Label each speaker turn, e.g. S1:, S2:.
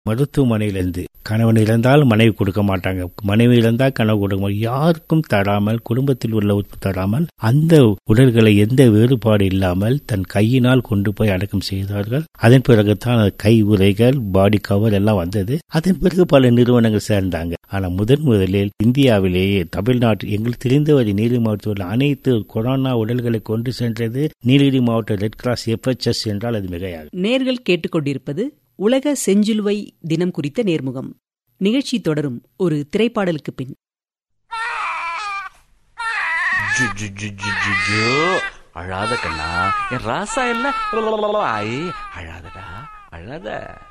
S1: மருத்துவமனையிலிருந்து கணவன் இழந்தால் மனைவி கொடுக்க மாட்டாங்க மனைவி இழந்தால் கனவு கொடுக்க மாட்டாங்க யாருக்கும் தராமல் குடும்பத்தில் உள்ளவருக்கும் தராமல் அந்த உடல்களை எந்த வேறுபாடு இல்லாமல் தன் கையினால் கொண்டு போய் அடக்கம் செய்தார்கள் அதன் பிறகுதான் கை உரைகள் பாடி கவர் எல்லாம் வந்தது அதன் பிறகு பல நிறுவனங்கள் சேர்ந்தாங்க ஆனா முதன் முதலில் இந்தியாவிலேயே தமிழ்நாட்டு எங்களுக்கு தெரிந்தவரை நீலகிரி மாவட்டத்தில் அனைத்து கொரோனா உடல்களை கொண்டு சென்றது நீலகிரி மாவட்ட ரெட் கிராஸ் எஃப்எச்எஸ் என்றால் அது மிகையாகும்
S2: நேர்கள் கேட்டுக்கொண்டிருப்பது உலக செஞ்சிலுவை தினம் குறித்த நேர்முகம் நிகழ்ச்சி தொடரும் ஒரு திரைப்பாடலுக்கு பின்
S3: ஜு, ஜு, ஜு, ஜு, ஜு, ஜு. அழாத கண்ணா என் ராசா இல்ல ஐ அழாதடா அழாத